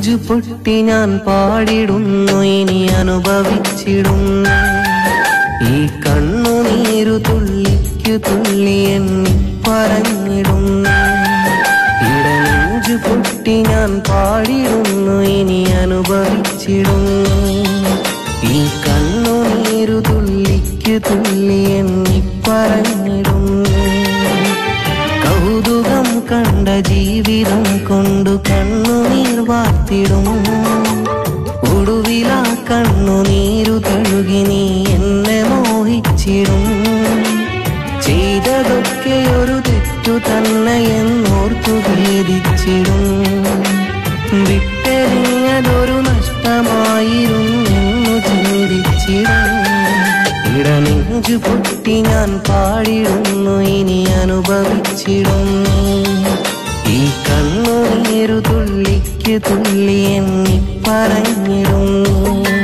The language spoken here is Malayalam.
നെഞ്ചു പൊട്ടി ഞാൻ പാടിടുന്നു ഇനി അനുഭവിച്ചിടുന്നു ഈ കണ്ണുനീരു തുള്ളിക്കു തുള്ളി എന്നി പറഞ്ഞിടുന്നു ഇടനെഞ്ചു പൊട്ടി ഞാൻ പാടിടുന്നു ഇനി അനുഭവിച്ചിടുന്നു ഈ കണ്ണുനീരു തുള്ളിക്കു തുള്ളി എന്നി പറഞ്ഞിടുന്നു കൗതുകം കണ്ട ജീവിതം കൊണ്ടു കണ്ണുനീർ വാർത്തിടും ഒടുവിലാ കണ്ണുനീരു തഴുകി നീ എന്നെ മോഹിച്ചിടും ചെയ്തതൊക്കെ ഒരു തെറ്റു തന്നെ എന്നോർത്തു ഖേദിച്ചിടും വിട്ടെറിഞ്ഞതൊരു നഷ്ടമായിരുന്നെന്നു ചിന്തിച്ചിടും ഇടനെഞ്ചു പൊട്ടി ഞാൻ പാടിടുന്നു ഇനി അനുഭവിച്ചിടുന്നു ഈ കണ്ണുനീരു തുള്ളിക്ക് തുള്ളി എന്നി പറഞ്ഞിടുന്നു